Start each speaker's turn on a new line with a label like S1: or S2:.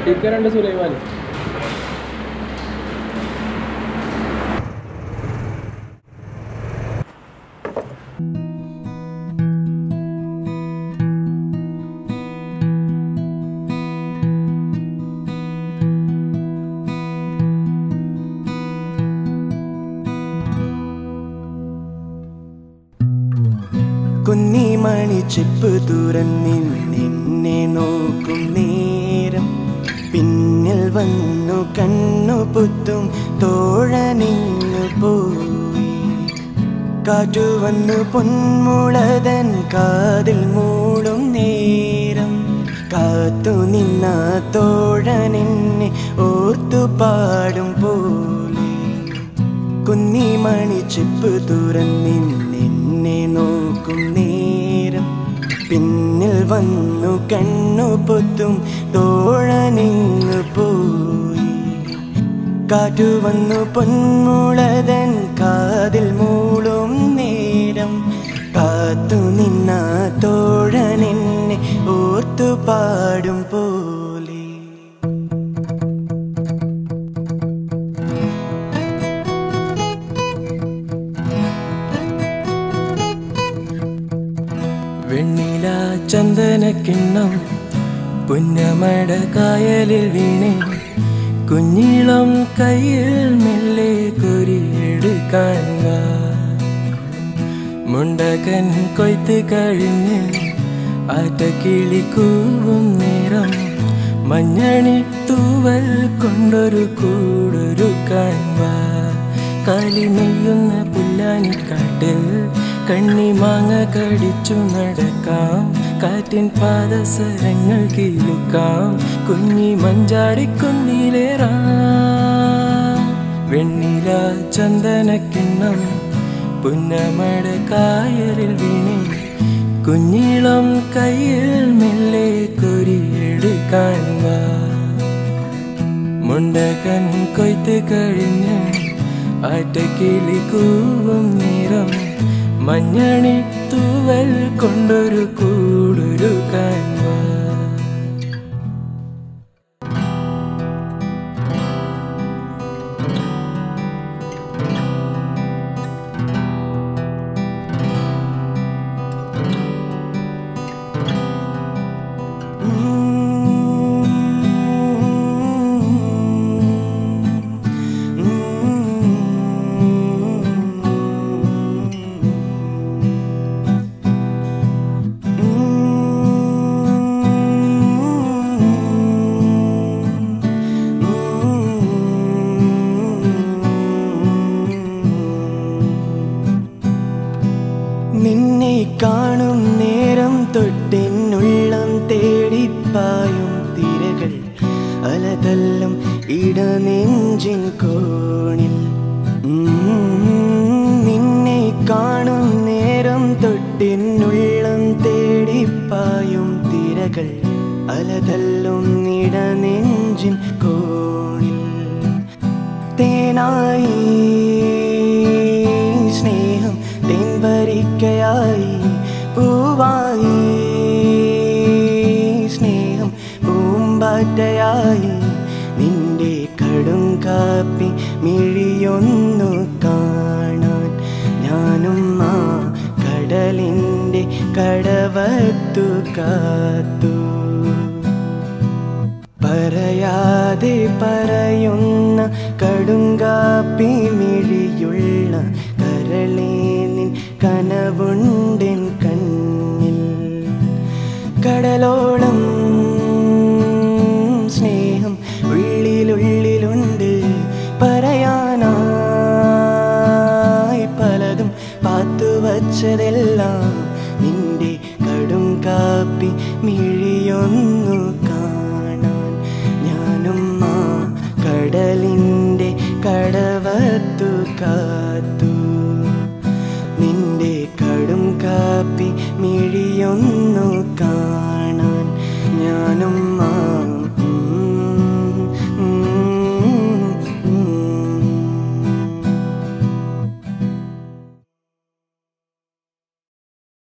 S1: ഇക്ക രണ്ട് സുലൈമാൻ
S2: കുന്നിമണി ചെപ്പ് തുറന്നിൽ നിന്നെ നോക്കും നേരം പിന്നിൽ വന്നു കണ്ണു പുത്തും തോഴനിന്നു പോയി കാറ്റു വന്നു പൊന്മുളതൻ കാതിൽ മൂളും നേരം കാത്തു നിന്ന തോഴനെന്നെ ഓർത്തു പാടും പോലെ കുന്നിമണി ചെപ്പ് തുറന്നിൽ നിന്നെ നോക്കും നേരം പിന്നിൽ വന്നു കണ്ണു പൊത്തും തോഴനിങ്ങു പോയി കാറ്റു വന്നു പൊന്മുളതൻ കാതിൽ മൂളും നേരം കാത്തു നിന്ന തോഴനെന്നെ ഓർത്തു പാടും പോലെ വെണ്ണില ചന്ദനക്കിണ്ണം പുന്നമട കായലിൽ വീണേ കുഞ്ഞിളം കയ്യിൽ മെല്ലെ കുരിയെടുക്കാൻ വാ മുണ്ടകൻ കൊയ്ത്ത് കഴിഞ്ഞ് ആറ്റക്കിളി കൂവും നേരം മഞ്ഞണി തൂവൽ കൊണ്ടൊരു കൂടൊരു കാൺവാ കാലി നെയ്യുന്ന പുല്ലാനിക്കാട്ടിൽ കണ്ണിമാങ്ങ കടിച്ചു നടക്കാം കാറ്റിൻ പാദസരങ്ങൾ കീലുക്കാം കുഞ്ഞി മഞ്ചാടിക്കുന്നിലേറാം വെണ്ണില ചന്ദനക്കിണ്ണം പുന്നമട കായലിൽ വീണേ കുഞ്ഞിളം കയ്യിൽ മെല്ലെ കൊരിയെടുക്കാൻ വാ മുണ്ടകൻ കൊയ്ത്ത് കഴിഞ്ഞ് ആറ്റക്കിളി കൂവും നിറം മഞ്ഞണി തൂവൽ കൊണ്ടൊരു കൂടൊരു കാൻവാ നിന്നെ കാണും നേരം തൊട്ടെന്നുള്ളം തേടിപ്പായും തിരകൾ അലതല്ലും ഇടനെഞ്ചിൻ കോണിൽ ഉം, നിന്നെ കാണും നേരം തൊട്ടെന്നുള്ളം തേടിപ്പായും തിരകൾ അലതല്ലും ഇടനെഞ്ചിൻ കോണിൽ തേനായി സ്നേഹം തേൻവരിക്കയായി പൂവായി സ്നേഹം പൂമ്പാറ്റയായി നിന്റെ കടും കാപ്പി മിഴിയൊന്നു കാണാൻ ഞാനും ആ കടലിൻ്റെ കടവത്തു കാത്തു പറയാതെ പറയുന്ന കടുങ്കാപ്പി മിഴിയുള്ള കരളേ നിൻ കനവുണ്ടിൻ കണ്ണിൽ കടലോളം സ്നേഹം ഉള്ളിലുള്ളിലുണ്ട് പറയാനായി പലതും പാത്തു വച്ചതെല്ലാം നിന്റെ കടും കാപ്പി മിഴിയൊന്നു കാണാൻ ഞാനും ആ കടലിൻ്റെ കടവത്തു കാത്തു നിന്റെ കടും കാപ്പി മിഴിയൊന്നു കാണാൻ